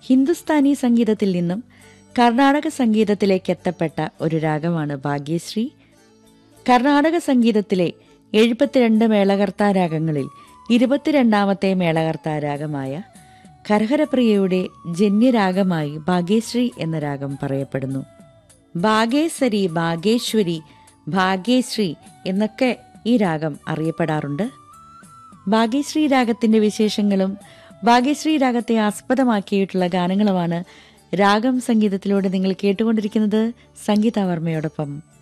ഹിന്ദുസ്ഥാനി സംഗീതത്തിൽ നിന്നും കർണാടക സംഗീതത്തിലേക്ക് എത്തപ്പെട്ട ഒരു രാഗമാണ് ഭാഗ്യശ്രീ കർണാടക സംഗീതത്തിലെ എഴുപത്തിരണ്ട് മേളകർത്താ രാഗങ്ങളിൽ ഇരുപത്തിരണ്ടാമത്തെ മേളകർത്താ രാഗമായ കരഹരപ്രിയയുടെ ജന്യരാഗമായി ഭാഗ്യശ്രീ എന്ന രാഗം പറയപ്പെടുന്നു ഭാഗേശ്വരി ഭാഗേശ്വരി ഭാഗ്യശ്രീ എന്നൊക്കെ ഈ രാഗം അറിയപ്പെടാറുണ്ട് ഭാഗ്യശ്രീ രാഗത്തിന്റെ വിശേഷങ്ങളും ഭാഗ്യശ്രീ രാഗത്തെ ആസ്പദമാക്കിയിട്ടുള്ള ഗാനങ്ങളുമാണ് രാഗം സംഗീതത്തിലൂടെ നിങ്ങൾ കേട്ടുകൊണ്ടിരിക്കുന്നത് സംഗീത വർമ്മയോടൊപ്പം